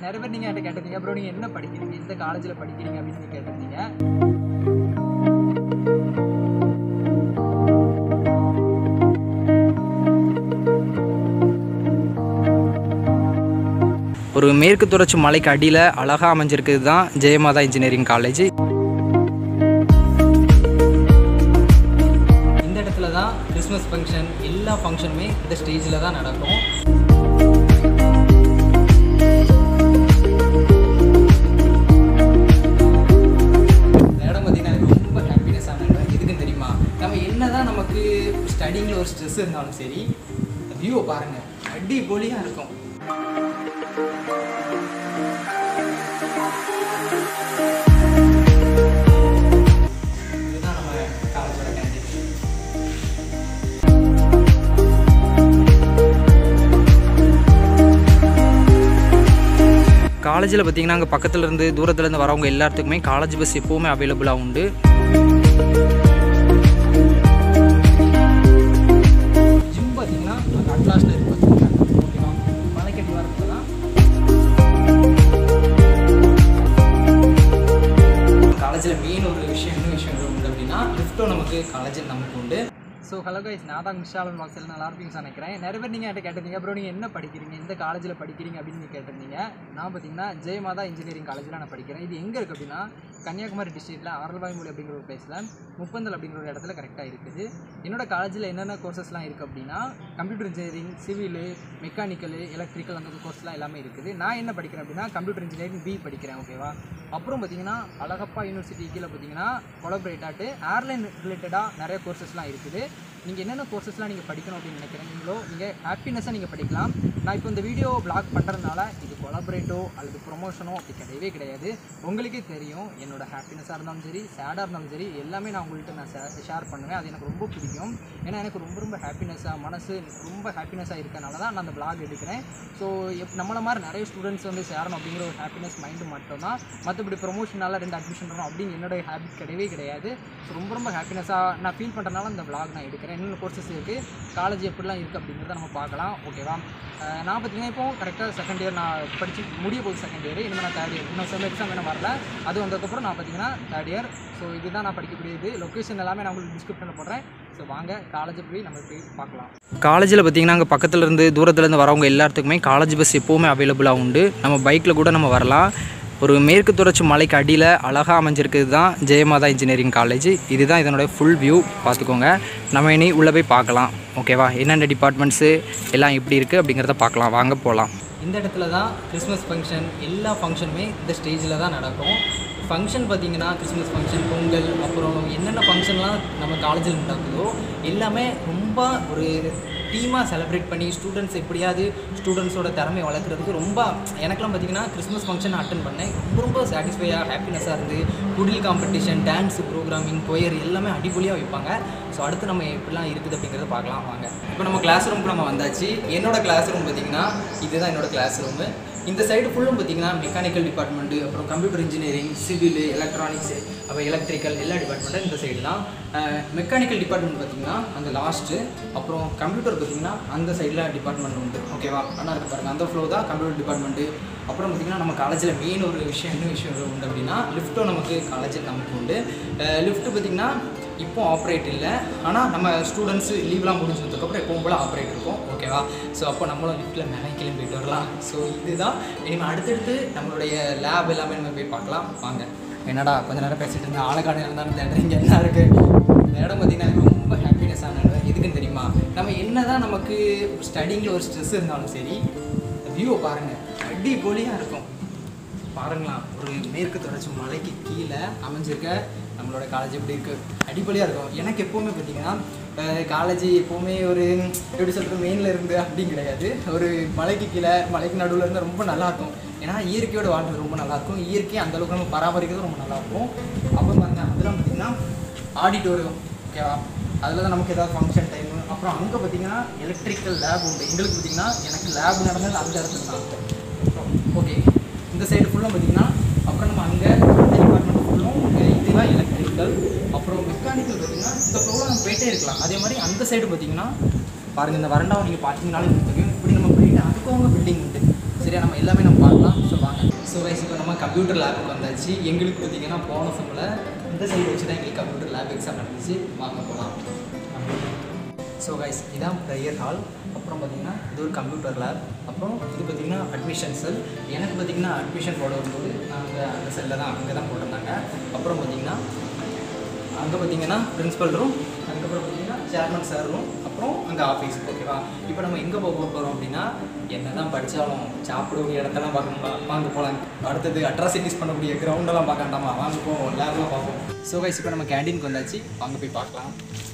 நிறைய பேர் நீங்கள் என்கிட்ட கேட்டிருந்தீங்க அப்புறம் நீங்கள் என்ன படிக்கிறீங்க இந்த காலேஜில் படிக்கிறீங்க அப்படின்னு சொல்லி கேட்டிருந்தீங்க ஒரு மேற்கு தொடர்ச்சி மலைக்கு அடியில் அழகாக அமைஞ்சிருக்குது தான் ஜெயமாதா இன்ஜினியரிங் காலேஜ் இந்த இடத்துல தான் கிறிஸ்மஸ் ஃபங்க்ஷன் எல்லா ஃபங்க்ஷனுமே இந்த ஸ்டேஜில் தான் நடக்கும் இந்த இடம் பார்த்தீங்கன்னா எனக்கு ரொம்ப ஹாப்பினஸ் ஆன இடம் எதுக்குன்னு தெரியுமா நம்ம என்னதான் நமக்கு ஸ்டடிங்கில் ஒரு ஸ்ட்ரெஸ் இருந்தாலும் சரி வியூவை பாருங்கள் அடிப்பொலியாக இருக்கும் இதுதான் நம்ம காலேஜோட கேண்டீன் காலேஜில் பார்த்தீங்கன்னா அங்கே பக்கத்துல இருந்து தூரத்துல இருந்து வரவங்க எல்லாத்துக்குமே காலேஜ் பஸ் எப்போவுமே அவைலபிளாக உண்டு ஜிம் பார்த்தீங்கன்னா அங்கே அட்லாஸ்டில் இருக்கு பார்த்தீங்கன்னா ஓகேவா மலைக்கடி வரத்துல தான் காலேஜில் மெயின் ஒரு விஷயம் என்ன விஷயம் உண்டு அப்படின்னா லிஃப்ட்டும் நமக்கு காலேஜில் நமக்கு உண்டு ஸோ ஹலோ கைஸ் நான் தான் விஷாலன் பாக்ஸில் நல்லா இருப்பீங்கன்னு நினைக்கிறேன் நிறைய பேர் நீங்கள் என்கிட்ட கேட்டிருந்தீங்க அப்புறம் நீங்கள் என்ன படிக்கிறீங்க இந்த காலேஜில் படிக்கிறீங்க அப்படின்னு நீங்கள் கேட்டிருந்தீங்க நான் பார்த்தீங்கன்னா ஜெயமாதா இன்ஜினியரிங் காலேஜில் நான் படிக்கிறேன் இது எங்கே இருக்குது அப்படின்னா கன்னியாகுமரி டிஸ்ட்ரிக்ட்டில் அரல்வாய்மொழி அப்படிங்கிற ஒரு பிளேஸில் முப்பந்தல் அப்படிங்கிற ஒரு இடத்துல கரெக்டாக இருக்குது என்னோட காலேஜில் என்னென்ன கோர்சஸ்லாம் இருக்குது அப்படின்னா computer engineering civil mechanical electrical அந்த கோர்ஸ்லாம் எல்லாமே இருக்குது நான் என்ன படிக்கிறேன் அப்படின்னா கம்ப்யூட்டர் இன்ஜினியரிங் பி படிக்கிறேன் ஓகேவா அப்புறம் பார்த்தீங்கன்னா அழகப்பா யூனிவர்சிட்டி கீழே பார்த்தீங்கன்னா கொலபரேட் ஆட்டு ஏர்லைன் ரிலேட்டடாக நிறைய கோர்சஸ்லாம் இருக்குது நீங்கள் என்னென்ன கோர்சஸ்லாம் நீங்கள் படிக்கணும் அப்படின்னு நினைக்கிறீங்களோ நீங்கள் ஹாப்பினஸ்ஸாக நீங்கள் படிக்கலாம் நான் இப்போ இந்த வீடியோ பிளாக் பண்ணுறதுனால இது கொலாபரேட்டோ அல்லது ப்ரொமோஷனோ அப்படி கிடையவே கிடையாது உங்களுக்கே தெரியும் என்னோட ஹாப்பினஸாக இருந்தாலும் சரி சேடாக இருந்தாலும் சரி எல்லாமே நான் உங்கள்கிட்ட நான் ஷேர் பண்ணுவேன் அது எனக்கு ரொம்ப பிடிக்கும் ஏன்னா எனக்கு ரொம்ப ரொம்ப ஹாப்பினஸ்ஸாக மனசு ரொம்ப ஹாப்பினஸாக இருக்கனால தான் நான் அந்த பிளாக் எடுக்கிறேன் ஸோ எப் நம்மளை மாதிரி நிறைய ஸ்டூடெண்ட்ஸ் வந்து சேரணும் அப்படிங்கிற ஒரு ஹாப்பினஸ் மைண்டு மட்டும் தான் மற்றபடி ப்ரொமோஷனால ரெண்டு அட்மிஷன் வரும் அப்படின்னு என்னோட ஹேபிட் கிடையவே கிடையாது ஸோ ரொம்ப ரொம்ப ஹாப்பினஸாக நான் ஃபீல் பண்ணுறதுனால இந்த vlog நான் எடுக்கிறேன் என்னென்ன கோர்சஸ் இருக்குது காலேஜ் எப்படிலாம் இருக்குது அப்படிங்கிறத நம்ம பார்க்கலாம் ஓகேவா அஹ் நான் பார்த்தீங்கன்னா இப்போ கரெக்டாக செகண்ட் இயர் நான் படித்து முடிய போகுது செகண்ட் இயர் இனிமேல் நான் தேர்ட் இயர் இன்னும் செம் எக்ஸாம் என்ன வரல அது வந்ததுக்கப்புறம் நான் பார்த்தீங்கன்னா தேர்ட் இயர் ஸோ இதுதான் நான் படிக்கக்கூடியது லொக்கேஷன் எல்லாமே நான் உங்களுக்கு டிஸ்கிரிப்ஷனில் போடுறேன் ஸோ வாங்க காலேஜ் போய் நம்ம போய் பார்க்கலாம் காலேஜில் பார்த்தீங்கன்னா அங்கே பக்கத்துல இருந்து தூரத்துல இருந்து வரவங்க எல்லாத்துக்குமே காலேஜ் பஸ் எப்போவுமே அவைலபிளாக உண்டு நம்ம பைக்கில் கூட நம்ம வரலாம் ஒரு மேற்கு தொடர்ச்சி மலைக்கு அடியில் அழகாக அமைஞ்சிருக்குது தான் ஜெயமாதா இன்ஜினியரிங் காலேஜ் இதுதான் இதனுடைய ஃபுல் வியூ பார்த்துக்கோங்க நம்ம இனி உள்ளே போய் பார்க்கலாம் ஓகேவா என்னென்ன டிபார்ட்மெண்ட்ஸு எல்லாம் எப்படி இருக்குது அப்படிங்கிறத பார்க்கலாம் வாங்க போகலாம் இந்த இடத்துல தான் கிறிஸ்மஸ் ஃபங்க்ஷன் எல்லா ஃபங்க்ஷனுமே இந்த ஸ்டேஜில் தான் நடக்கும் ஃபங்க்ஷன் பார்த்தீங்கன்னா கிறிஸ்மஸ் ஃபங்க்ஷன் பொங்கல் அப்புறம் என்னென்ன ஃபங்க்ஷன்லாம் நம்ம காலேஜில் நடக்குதோ எல்லாமே ரொம்ப ஒரு டீமாக செலிப்ரேட் பண்ணி ஸ்டூடெண்ட்ஸ் எப்படியாவது ஸ்டூடெண்ட்ஸோட திறமையை வளர்க்குறதுக்கு ரொம்ப எனக்கெல்லாம் பார்த்தீங்கன்னா கிறிஸ்மஸ் ஃபங்க்ஷன் அட்டன் பண்ணேன் ரொம்ப ரொம்ப சாட்டிஸ்ஃபையாக ஹாப்பினஸாக இருந்து குடில் காம்படிஷன் டான்ஸ் ப்ரோக்ராமிங் கொயர் எல்லாமே அடிப்பொலியாக வைப்பாங்க ஸோ அடுத்து நம்ம எப்படிலாம் இருக்குது அப்படிங்கிறத பார்க்கலாம் வாங்க இப்போ நம்ம கிளாஸ் ரூமுக்கு நம்ம வந்தாச்சு என்னோட கிளாஸ் ரூம் பார்த்தீங்கன்னா இதுதான் என்னோட கிளாஸ் ரூமு இந்த சைடு ஃபுல்லும் பார்த்தீங்கன்னா மெக்கானிக்கல் டிபார்ட்மெண்ட்டு அப்புறம் கம்ப்யூட்டர் இன்ஜினியரிங் சிவில் எலக்ட்ரானிக்ஸ் அப்புறம் எலக்ட்ரிக்கல் எல்லா டிபார்ட்மெண்ட்டும் இந்த சைடு தான் மெக்கானிக்கல் டிபார்ட்மெண்ட் பார்த்தீங்கன்னா அந்த லாஸ்ட்டு அப்புறம் கம்ப்யூட்டர் பார்த்தீங்கன்னா அந்த சைடில் டிபார்ட்மெண்ட் உண்டு ஓகேவா ஆனால் இருக்கு பாருங்க அந்த ஃப்ளோ தான் கம்ப்யூட்டர் டிபார்ட்மெண்ட்டு அப்புறம் பார்த்தீங்கன்னா நம்ம காலேஜில் மெயின் ஒரு விஷயம் என்ன விஷயம் உண்டு அப்படின்னா லிஃப்ட்டும் நமக்கு காலேஜில் நமக்கு உண்டு லிஃப்ட்டு பார்த்தீங்கன்னா இப்போ ஆப்ரேட் இல்லை ஆனால் நம்ம ஸ்டூடெண்ட்ஸு லீவ்லாம் முடிஞ்சதுக்கப்புறம் எப்பவும் போல் ஆப்ரேட் இருக்கும் ஓகேவா ஸோ அப்போ நம்மளும் லிஃப்ட்டில் மேலே கிளம்பி போயிட்டு வரலாம் ஸோ இதுதான் இனிமேல் அடுத்தடுத்து நம்மளுடைய லேப் எல்லாமே நம்ம போய் பார்க்கலாம் வாங்க என்னடா கொஞ்ச நேரம் பேசிட்டு இருந்தேன் ஆலக்காடு இருந்தாலும் தேடுறேன் இங்கே என்ன இருக்குது இந்த இடம் பார்த்தீங்கன்னா எனக்கு ரொம்ப ஹாப்பினஸ் ஆன இடம் எதுக்குன்னு தெரியுமா நம்ம என்ன தான் நமக்கு ஸ்டடிங்கில் ஒரு ஸ்ட்ரெஸ் இருந்தாலும் சரி வியூவை பாருங்கள் அடிப்பொலியாக இருக்கும் பாருங்களா ஒரு மேற்கு தொடர்ச்சி மலைக்கு கீழே அமைஞ்சிருக்க நம்மளோட காலேஜ் எப்படி இருக்குது அடிப்படையாக இருக்கும் எனக்கு எப்போவுமே பார்த்தீங்கன்னா காலேஜ் எப்போவுமே ஒரு எப்படி சொல்கிறது மெயினில் இருந்து அப்படின்னு கிடையாது ஒரு மலைக்கு கீழே மலைக்கு நடுவில் இருந்து ரொம்ப நல்லாயிருக்கும் ஏன்னா இயற்கையோட வாழ்றது ரொம்ப நல்லாயிருக்கும் இயற்கையை அந்த அளவுக்கு நம்ம பராமரிக்கிறது ரொம்ப நல்லாயிருக்கும் அப்புறம் பாருங்க அதெல்லாம் பார்த்தீங்கன்னா ஆடிட்டோரியம் ஓகேவா அதில் தான் நமக்கு ஏதாவது ஃபங்க்ஷன் டைம் அப்புறம் அங்கே பார்த்தீங்கன்னா எலக்ட்ரிக்கல் லேப் உண்டு எங்களுக்கு பார்த்தீங்கன்னா எனக்கு லேப் நடந்தது அந்த இடத்துல தான் ஓகே இந்த சைடு ஃபுல்லும் பார்த்தீங்கன்னா அப்புறம் நம்ம அங்கே அந்த டிபார்ட்மெண்ட் ஃபுல்லும் இதுதான் எலக்ட்ரிக்கல் அப்புறம் மெக்கானிக்கல் பார்த்தீங்கன்னா இந்த ஃப்ளோவில் நம்ம போயிட்டே இருக்கலாம் அதே மாதிரி அந்த சைடு பார்த்தீங்கன்னா பாருங்கள் இந்த வரண்டாவை நீங்கள் பார்த்தீங்கனாலே உங்களுக்கு தெரியும் இப்படி நம்ம போயிட்டு அதுக்கும் அவங்க பில்டிங் உண்டு ஸோ சரியா நம்ம எல்லாமே நம்ம பார்க்கலாம் ஸோ வாங்க ஸோ கைஸ் இப்போ நம்ம கம்ப்யூட்டர் லேபுக்கு வந்தாச்சு எங்களுக்கு பார்த்தீங்கன்னா போன செம்மில் இந்த சைடு வச்சு தான் எங்களுக்கு கம்ப்யூட்டர் லேப் எக்ஸாம் நடந்துச்சு வாங்க போகலாம் ஸோ கைஸ் இதான் ப்ரேயர் ஹால் அப்புறம் பார்த்தீங்கன்னா இது ஒரு கம்ப்யூட்டர் லேப் அப்புறம் இது பார்த்தீங்கன்னா அட்மிஷன் செல் எனக்கு பார்த்தீங்கன்னா அட்மிஷன் போட வரும்போது நாங்கள் அந்த செல்லில் தான் அங்கே தான் போட்டிருந்தாங்க அப்புறம் பார்த்தீங்கன்னா அங்கே பார்த்தீங்கன்னா பிரின்ஸிபல் ரூம் அதுக்கப்புறம் பார்த்தீங்கன்னா சேர்மன் சார் ரூம் அப்புறம் அங்கே ஆஃபீஸ் ஓகேவா இப்போ நம்ம எங்கே போக போகிறோம் அப்படின்னா என்ன தான் படித்தாலும் சாப்பிடக்கூடிய இடத்தெல்லாம் பார்க்கணுமா வாங்க போகலாம் அடுத்தது அட்ராசிட்டிஸ் பண்ணக்கூடிய கிரவுண்டெல்லாம் பார்க்க வேண்டாமா வாங்க போவோம் லேப்லாம் பார்ப்போம் ஸோ கைஸ் இப்போ நம்ம கேண்டீனுக்கு வந்தாச்சு வாங்க போய் பார்க்கலாம்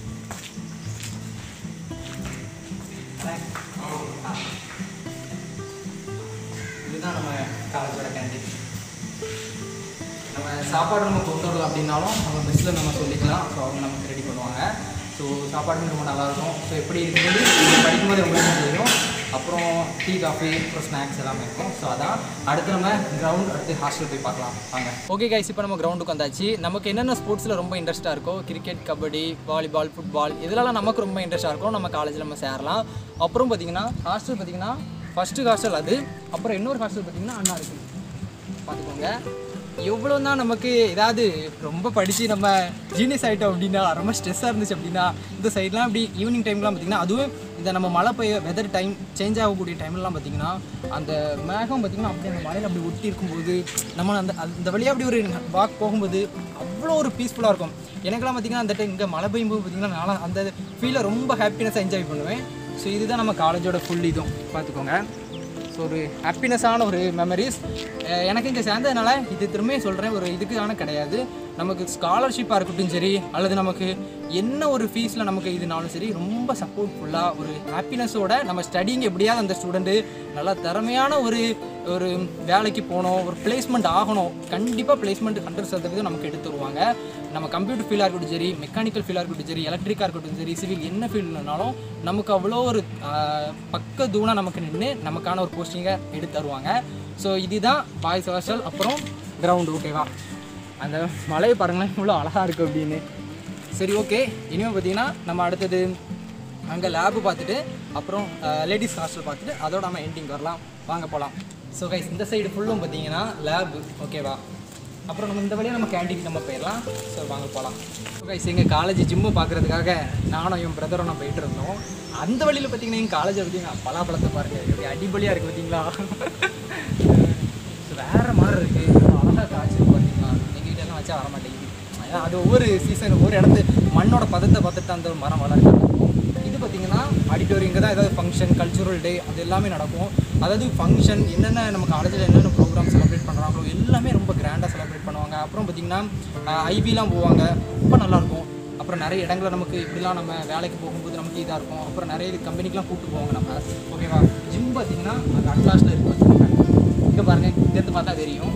இதுதான் நம்ம காலேஜோட கேண்டீன் நம்ம சாப்பாடு நம்ம கொண்டு வரலாம் அப்படின்னாலும் நம்ம மெஸ்ஸில் நம்ம சொல்லிக்கலாம் ஸோ அவங்க நமக்கு ரெடி பண்ணுவாங்க ஸோ சாப்பாடுமே ரொம்ப நல்லாயிருக்கும் ஸோ எப்படி இருக்கும்போது நீங்கள் படிக்கும்போது உங்களுக்கு தெரியும் அப்புறம் டீ காஃபி அப்புறம் ஸ்நாக்ஸ் எல்லாமே இருக்கும் ஸோ அதான் அடுத்து நம்ம கிரவுண்ட் அடுத்து ஹாஸ்டல் போய் பார்க்கலாம் வாங்க ஓகே கைஸ் இப்போ நம்ம கிரவுண்டுக்கு வந்தாச்சு நமக்கு என்னென்ன ஸ்போர்ட்ஸில் ரொம்ப இன்ட்ரெஸ்ட்டாக இருக்கோ கிரிக்கெட் கபடி வாலிபால் ஃபுட்பால் இதெல்லாம் நமக்கு ரொம்ப இன்ட்ரெஸ்ட்டாக இருக்கும் நம்ம காலேஜில் நம்ம சேரலாம் அப்புறம் பார்த்தீங்கன்னா ஹாஸ்டல் பார்த்தீங்கன்னா ஃபஸ்ட்டு ஹாஸ்டல் அது அப்புறம் இன்னொரு ஹாஸ்டல் பார்த்தீங்கன்னா அண்ணா இருக்குது பார்த்துக்கோங்க எவ்வளோ தான் நமக்கு ஏதாவது ரொம்ப படித்து நம்ம ஜீனியஸ் ஆகிட்டோம் அப்படின்னா ரொம்ப ஸ்ட்ரெஸ்ஸாக இருந்துச்சு அப்படின்னா இந்த சைட்லாம் அப்படி ஈவினிங் டைம்லாம் பார்த்திங்கன்னா அதுவும் இந்த நம்ம மழை பெய்ய வெதர் டைம் சேஞ்ச் ஆகக்கூடிய டைம்லலாம் பார்த்திங்கன்னா அந்த மேகம் பார்த்திங்கன்னா அப்படி அந்த மலையில் அப்படி ஒட்டி இருக்கும்போது நம்ம அந்த அந்த வழியாக அப்படி ஒரு வாக் போகும்போது அவ்வளோ ஒரு பீஸ்ஃபுல்லாக இருக்கும் எனக்கெல்லாம் பார்த்திங்கன்னா அந்த டைம் இங்கே மழை பெய்யும்போது பார்த்திங்கன்னா நான் அந்த ஃபீலை ரொம்ப ஹாப்பினஸாக என்ஜாய் பண்ணுவேன் ஸோ இதுதான் நம்ம காலேஜோட ஃபுல் இதுவும் பார்த்துக்கோங்க ஸோ ஒரு ஹாப்பினஸான ஒரு மெமரிஸ் எனக்கு இங்கே சேர்ந்ததுனால இது திரும்ப சொல்கிறேன் ஒரு இதுக்கான கிடையாது நமக்கு ஸ்காலர்ஷிப்பாக இருக்கட்டும் சரி அல்லது நமக்கு என்ன ஒரு ஃபீஸில் நமக்கு இதுனாலும் சரி ரொம்ப சப்போர்ட்ஃபுல்லாக ஒரு ஹாப்பினஸோட நம்ம ஸ்டடிங் எப்படியாவது அந்த ஸ்டூடெண்ட்டு நல்லா திறமையான ஒரு ஒரு வேலைக்கு போகணும் ஒரு பிளேஸ்மெண்ட் ஆகணும் கண்டிப்பாக பிளேஸ்மெண்ட் ஹண்ட்ரட் சதவீதம் நமக்கு எடுத்து தருவாங்க நம்ம கம்ப்யூட்டர் ஃபீலாக இருக்கட்டும் சரி மெக்கானிக்கல் ஃபீலாக இருக்கட்டும் சரி எலக்ட்ரிக்காக இருக்கட்டும் சரி சிவில் என்ன ஃபீல்டுனாலும் நமக்கு அவ்வளோ ஒரு ஆஹ், பக்க தூணம் நமக்கு நின்று நமக்கான ஒரு போஸ்டிங்கை எடுத்து தருவாங்க ஸோ இதுதான் பாய்ஸ் ஹாஸ்டல் அப்புறம் கிரவுண்டு ஓகேவா அந்த மலையை பாருங்களேன் இவ்வளோ அழகாக இருக்குது அப்படின்னு சரி ஓகே இனிமேல் பார்த்தீங்கன்னா நம்ம அடுத்தது அங்கே லேபு பார்த்துட்டு அப்புறம் லேடிஸ் ஹாஸ்டல் பார்த்துட்டு அதோட நம்ம எண்டிங் வரலாம் வாங்க போகலாம் ஸோ கைஸ் இந்த சைடு ஃபுல்லும் பார்த்தீங்கன்னா லேபு ஓகேவா அப்புறம் நம்ம இந்த வழியாக நம்ம கேண்டீன் நம்ம போயிடலாம் ஸோ வாங்க போகலாம் ஸோ கைஸ் எங்கள் காலேஜ் ஜிம்மு பார்க்குறதுக்காக நானும் என் பிரதரும் நான் போயிட்டு இருந்தோம் அந்த வழியில் பார்த்தீங்கன்னா எங்கள் காலேஜை பார்த்தீங்கன்னா பலாப்பழத்தை பாருங்கள் எப்படி அடிப்பொலியாக இருக்குது பார்த்தீங்களா ஸோ வேறு மாதிரி இருக்குது அழகாக காய்ச்சி பார்த்தீங்களா எங்கள் வீட்டெல்லாம் வச்சா வர மாட்டேங்குது ஏன்னா அது ஒவ்வொரு சீசன் ஒவ்வொரு இடத்து மண்ணோட பதத்தை பார்த்துட்டு அந்த மரம் வளர்க்க இது பார்த்தீங்கன்னா ஆடிட்டோரியம் இங்கே தான் ஏதாவது ஃபங்க்ஷன் கல்ச்சுரல் டே அது எல்லாமே நடக்கும் அதாவது ஃபங்க்ஷன் என்னென்ன நம்ம காலேஜில் என்னென்ன ப்ரோக்ராம் செலிப்ரேட் பண்ணுறாங்களோ எல்லாமே ரொம்ப கிராண்டாக செலிப்ரேட் பண்ணுவாங்க அப்புறம் பார்த்தீங்கன்னா ஐபிலாம் போவாங்க ரொம்ப நல்லாயிருக்கும் அப்புறம் நிறைய இடங்களில் நமக்கு இப்படிலாம் நம்ம வேலைக்கு போகும்போது நமக்கு இதாக இருக்கும் அப்புறம் நிறைய கம்பெனிக்கெலாம் கூப்பிட்டு போவாங்க நம்ம ஓகேவா ஜிம் பார்த்தீங்கன்னா அங்கே அட்லாஸ்ட்டில் இருக்கு இங்கே பாருங்கள் இங்கேருந்து பார்த்தா தெரியும்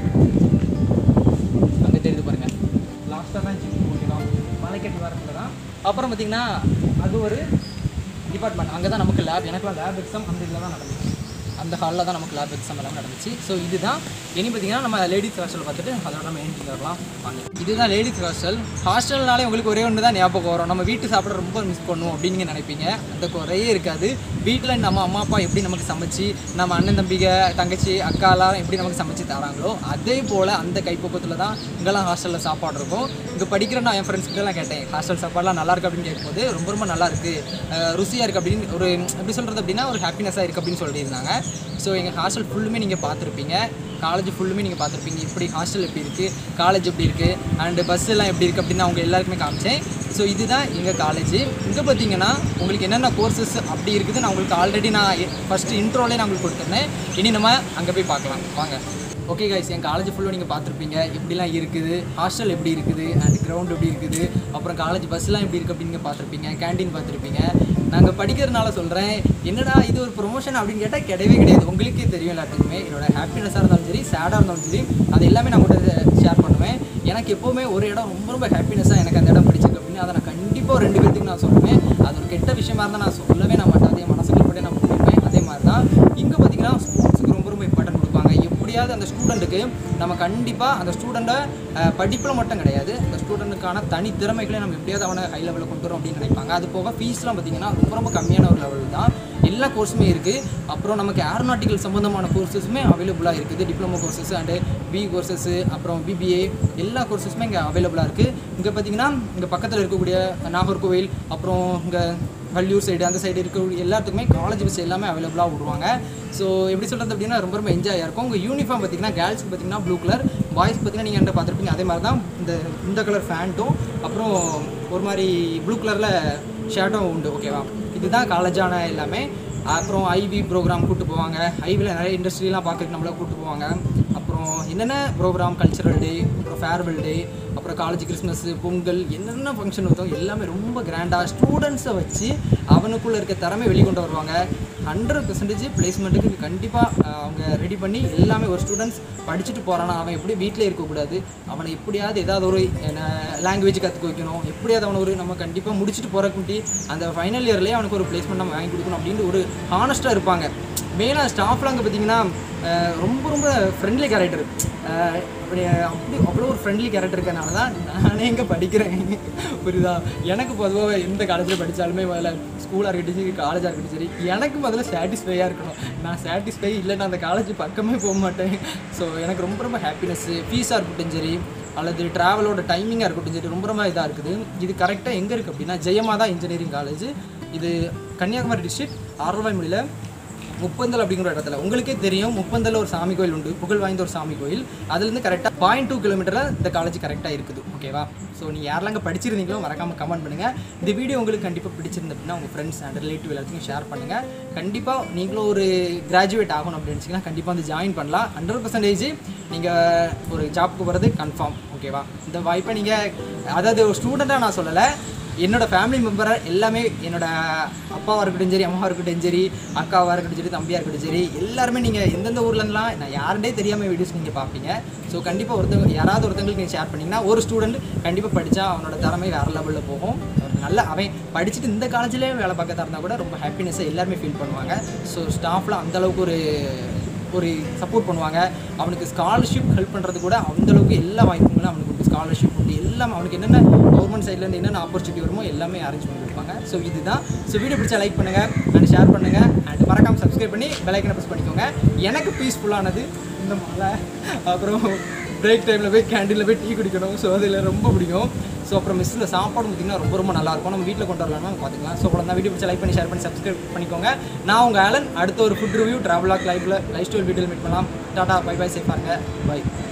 அங்கே தெரியுது பாருங்க லாஸ்ட்டாக தான் ஜிம் ஓகேவா மலைக்கட்டு வரத்துல தான் அப்புறம் பார்த்தீங்கன்னா அது ஒரு டிபார்ட்மெண்ட் அங்கே தான் நமக்கு லேப் எனக்குலாம் லேப் எக்ஸாம் அந்த இதில் தான் நடந்துச்சு அந்த ஹாலில் தான் நமக்கு லேப் எக்ஸாம் எல்லாம் நடந்துச்சு ஸோ இதுதான் இனி பார்த்தீங்கன்னா நம்ம லேடிஸ் ஹாஸ்டல் பார்த்துட்டு அதோட நம்ம என்ட்ரி வரலாம் வாங்க இதுதான் லேடிஸ் ஹாஸ்டல் ஹாஸ்டல்னாலே உங்களுக்கு ஒரே ஒன்று தான் ஞாபகம் வரும் நம்ம வீட்டு சாப்பிட ரொம்ப மிஸ் பண்ணுவோம் அப்படின்னு நீங்க நினைப்பீங்க அந்த குறையே இருக்காது வீட்டில் நம்ம அம்மா அப்பா எப்படி நமக்கு சமைச்சு நம்ம அண்ணன் தம்பிக தங்கச்சி அக்காலாம் எப்படி நமக்கு சமைச்சு தராங்களோ அதே போல் அந்த கைப்பக்குவத்தில் தான் இங்கெல்லாம் ஹாஸ்டலில் சாப்பாடு இருக்கும் இங்கே படிக்கிற நான் என் ஃப்ரெண்ட்ஸ் கிட்டலாம் கேட்டேன் ஹாஸ்டல் சாப்பாடுலாம் நல்லா இருக்கு அப்படின்னு கேட்கும்போது ரொம்ப ரொம்ப நல்லா இருக்கு அஹ் ருசியாக இருக்குது அப்படின்னு ஒரு எப்படி சொல்கிறது அப்படின்னா ஒரு ஹாப்பினஸாக இருக்குது அப்படின்னு சொல்லியிருந்தாங்க ஸோ எங்கள் ஹாஸ்டல் ஃபுல்லுமே நீங்கள் பார்த்துருப்பீங்க காலேஜ் ஃபுல்லுமே நீங்கள் பார்த்துருப்பீங்க இப்படி ஹாஸ்டல் எப்படி இருக்குது காலேஜ் எப்படி இருக்குது அண்டு பஸ் எல்லாம் எப்படி இருக்குது அப்படின்னு அவங்க எல்லாருக்குமே காமிச்சேன் ஸோ இதுதான் எங்கள் காலேஜ் இங்கே பார்த்தீங்கன்னா உங்களுக்கு என்னென்ன கோர்சஸ் அப்படி இருக்குது நான் உங்களுக்கு ஆல்ரெடி நான் ஃபஸ்ட்டு இன்ட்ரோலே நான் உங்களுக்கு கொடுத்துருந்தேன் இனி நம்ம அங்கே போய் பார்க்கலாம் வாங்க ஓகே கைஸ் என் காலேஜ் ஃபுல்லாக நீங்கள் பார்த்துருப்பீங்க எப்படிலாம் இருக்குது ஹாஸ்டல் எப்படி இருக்குது அண்ட் கிரவுண்ட் எப்படி இருக்குது அப்புறம் காலேஜ் பஸ்லாம் எப்படி இருக்குது அப்படின்னு பார்த்துருப்பீங்க கேண்டீன் பார்த்துருப்பீங்க நாங்கள் படிக்கிறதுனால சொல்கிறேன் என்னடா இது ஒரு ப்ரொமோஷன் அப்படின்னு கேட்டால் கிடையவே கிடையாது உங்களுக்கே தெரியும் எல்லாத்துக்குமே என்னோட ஹாப்பினஸாக இருந்தாலும் சரி சேடாக இருந்தாலும் சரி அது எல்லாமே நான் உங்கள்கிட்ட ஷேர் பண்ணுவேன் எனக்கு எப்போவுமே ஒரு இடம் ரொம்ப ரொம்ப ஹாப்பினஸாக எனக்கு அந்த இடம் பிடிச்சிருக்கு அப்படின்னு அதை நான் கண்டிப்பாக ஒரு ரெண்டு பேர்த்துக்கு நான் சொல்லுவேன் அது ஒரு கெட்ட விஷயமா இருந்தால் நான் சொல்லவே நான் மாட்டேன் அதே மனசுக்கு கூட நான் பண்ணிருப்பேன் அதே மாதிரி தான் இங்கே பார்த்தீங்கன்னா ஸ்போர்ட்ஸுக்கு ரொம்ப ரொம்ப இம்பார்ட்டன்ட் கொடுப்பாங்க எப்படி எப்படியாவது அந்த ஸ்டூடெண்ட்டுக்கு நம்ம கண்டிப்பாக அந்த ஸ்டூடெண்ட்டை படிப்பில் மட்டும் கிடையாது அந்த ஸ்டூடெண்ட்டுக்கான தனி திறமைகளை நம்ம எப்படியாவது அவனை ஹை லெவலில் கொண்டு வரோம் அப்படின்னு நினைப்பாங்க அது போக ஃபீஸ்லாம் பார்த்தீங்கன்னா ரொம்ப ரொம்ப கம்மியான ஒரு லெவல் தான் எல்லா கோர்ஸுமே இருக்குது அப்புறம் நமக்கு ஏரோநாட்டிக்கல் சம்மந்தமான கோர்சஸுமே அவைலபிளாக இருக்குது diploma courses and B courses அப்புறம் பிபிஏ எல்லா கோர்சஸுமே இங்கே அவைலபிளாக இருக்குது இங்கே பார்த்தீங்கன்னா இங்கே பக்கத்தில் இருக்கக்கூடிய நாகர்கோவில் அப்புறம் இங்கே வள்ளியூர் சைடு அந்த சைடு இருக்கக்கூடிய எல்லாத்துக்குமே காலேஜ் பஸ் எல்லாமே அவைலபிளாக விடுவாங்க ஸோ எப்படி சொல்கிறது அப்படின்னா ரொம்ப ரொம்ப என்ஜாயாக இருக்கும் உங்கள் யூனிஃபார்ம் பார்த்தீங்கன்னா கேர்ள்ஸ்க்கு பார்த்தீங்கன்னா ப்ளூ கலர் பாய்ஸ் பார்த்தீங்கன்னா நீங்கள் என்கிட்ட பார்த்துருப்பீங்க அதே மாதிரி தான் இந்த இந்த கலர் ஃபேண்ட்டும் அப்புறம் ஒரு மாதிரி ப்ளூ கலரில் ஷர்ட்டும் உண்டு ஓகேவா இதுதான் காலேஜான எல்லாமே அப்புறம் ஐவி ப்ரோக்ராம் கூட்டு போவாங்க ஐவியில் நிறைய இண்டஸ்ட்ரிலாம் பார்க்கறதுக்கு நம்மள கூட்டு போவாங்க அப்புறம் என்னென்ன ப்ரோக்ராம் கல்ச்சரல் டே அப்புறம் ஃபேர்வெல் டே அப்புறம் காலேஜ் கிறிஸ்மஸ் பொங்கல் என்னென்ன ஃபங்க்ஷன் வருதோ எல்லாமே ரொம்ப கிராண்டாக ஸ்டூடெண்ட்ஸை வச்சு அவனுக்குள்ளே இருக்க திறமை வெளிக்கொண்டு வருவாங்க ஹண்ட்ரட் பர்சன்டேஜ் பிளேஸ்மெண்ட்டுக்கு கண்டிப்பாக அவங்க ரெடி பண்ணி எல்லாமே ஒரு ஸ்டூடெண்ட்ஸ் படிச்சுட்டு போகிறானா அவன் எப்படி வீட்டிலே இருக்கக்கூடாது அவனை எப்படியாவது ஏதாவது ஒரு லாங்குவேஜ் கற்றுக்க வைக்கணும் எப்படியாவது அவனை ஒரு நம்ம கண்டிப்பாக முடிச்சுட்டு போகிறக்குட்டி அந்த ஃபைனல் இயர்லேயே அவனுக்கு ஒரு பிளேஸ்மெண்ட் நம்ம வாங்கி கொடுக்கணும் அப்படின்ட்டு ஒரு ஹானஸ்ட்டாக இருப்பாங்க மெயினாக ஸ்டாஃப்லாம் அங்கே பார்த்தீங்கன்னா அஹ், ரொம்ப ரொம்ப ஃப்ரெண்ட்லி கேரக்டர் அப்படி அப்படி அவ்வளோ ஒரு ஃப்ரெண்ட்லி கேரக்டர் இருக்கனால தான் நானே இங்கே படிக்கிறேன் புரியுதா எனக்கு பொதுவாக எந்த காலேஜில் படித்தாலுமே முதல்ல ஸ்கூலாக இருக்கட்டும் சரி காலேஜாக இருக்கட்டும் சரி எனக்கு முதல்ல சாட்டிஸ்ஃபையாக இருக்கணும் நான் சாட்டிஸ்ஃபை இல்லைன்னா அந்த காலேஜ் பக்கமே போக மாட்டேன் ஸோ எனக்கு ரொம்ப ரொம்ப ஹாப்பினஸ்ஸு ஃபீஸாக இருக்கட்டும் சரி அல்லது ட்ராவலோட டைமிங்காக இருக்கட்டும் சரி ரொம்ப ரொம்ப இதாக இருக்குது இது கரெக்டாக எங்கே இருக்குது அப்படின்னா ஜெயமாதா இன்ஜினியரிங் காலேஜ் இது கன்னியாகுமரி டிஸ்ட்ரிக்ட் ஆரல்வாய்மொழியில் முப்பந்தல் அப்படிங்கிற இடத்துல உங்களுக்கே தெரியும் முப்பந்தல் ஒரு சாமி கோயில் உண்டு புகழ் வாய்ந்த ஒரு சாமி கோயில் அதுலேருந்து கரெக்டாக பாயிண்ட் டூ கிலோமீட்டரில் இந்த காலேஜ் கரெக்டாக இருக்குது ஓகேவா ஸோ நீ யாரெல்லாம் அங்கே படிச்சிருந்தீங்களோ மறக்காமல் கமெண்ட் பண்ணுங்கள் இந்த வீடியோ உங்களுக்கு கண்டிப்பாக பிடிச்சிருந்து அப்படின்னா உங்கள் ஃப்ரெண்ட்ஸ் அண்ட் ரிலேட்டிவ் எல்லாத்தையும் ஷேர் பண்ணுங்கள் கண்டிப்பாக நீங்களும் ஒரு கிராஜுவேட் ஆகணும் அப்படின்னு நினச்சிங்கன்னா கண்டிப்பாக வந்து ஜாயின் பண்ணலாம் ஹண்ட்ரட் பர்சன்டேஜ் நீங்கள் ஒரு ஜாப்க்கு போகிறது கன்ஃபார்ம் ஓகேவா இந்த வாய்ப்பை நீங்கள் அதாவது ஒரு ஸ்டூடெண்ட்டாக நான் சொல்லலை என்னோட ஃபேமிலி மெம்பரை எல்லாமே என்னோட அப்பாவாக இருக்கட்டும் சரி அம்மாவாக இருக்கட்டும் சரி அக்காவாக இருக்கட்டும் சரி தம்பியாக இருக்கட்டும் சரி எல்லாருமே நீங்கள் எந்தெந்த ஊர்லலாம் நான் யாருன்னே தெரியாமல் வீடியோஸ் நீங்கள் பார்ப்பீங்க ஸோ கண்டிப்பாக ஒருத்தவங்க யாராவது ஒருத்தங்களுக்கு நீங்கள் ஷேர் பண்ணிங்கன்னா ஒரு ஸ்டூடெண்ட் கண்டிப்பாக படித்தா அவனோட திறமை வேறு லெவலில் போகும் ஒரு நல்ல அவன் படிச்சுட்டு இந்த காலேஜ்லேயே வேலை பார்க்க இருந்தால் கூட ரொம்ப ஹாப்பினஸ்ஸை எல்லாருமே ஃபீல் பண்ணுவாங்க ஸோ ஸ்டாஃபில் அந்தளவுக்கு ஒரு ஒரு சப்போர்ட் பண்ணுவாங்க அவனுக்கு ஸ்காலர்ஷிப் ஹெல்ப் பண்ணுறது கூட அந்த அளவுக்கு எல்லா வாய்ப்புகளும் அவனுக்கு உண்டு ஸ்காலர்ஷிப் உண்டு எல்லாம் அவனுக்கு என்னென்ன கவர்மெண்ட் சைட்லேருந்து என்னென்ன ஆப்பர்ச்சுனிட்டி வருமோ எல்லாமே அரேஞ்ச் பண்ணி கொடுப்பாங்க ஸோ இதுதான் ஸோ வீடியோ பிடிச்சா லைக் பண்ணுங்கள் அண்ட் ஷேர் பண்ணுங்கள் அண்ட் மறக்காம சப்ஸ்கிரைப் பண்ணி பெலைக்கனை ப்ரெஸ் பண்ணிக்கோங்க எனக்கு பீஸ்ஃபுல்லானது இந்த மலை அப்புறம் பிரேக் டைமில் போய் கேண்டீனில் போய் டீ குடிக்கணும் ஸோ அதில் ரொம்ப பிடிக்கும் ஸோ அப்புறம் மெஸ்ஸில் சாப்பாடு பார்த்திங்கன்னா ரொம்ப ரொம்ப நல்லா இருக்கும் நம்ம வீட்டில் கொண்டு வரலாம்னா பார்த்துக்கலாம் ஸோ அப்புறம் தான் வீடியோ பிடிச்ச லைக் பண்ணி ஷேர் பண்ணி சப்ஸ்கிரைப் பண்ணிக்கோங்க நான் உங்கள் ஆலன் அடுத்த ஒரு ஃபுட் ரிவ்யூ ட்ராவலாக் லைஃப்பில் லைஃப் ஸ்டைல் வீடியோவில் மீட் பண்ணலாம் டாடா பை பை சேஃபாக இருங்க பை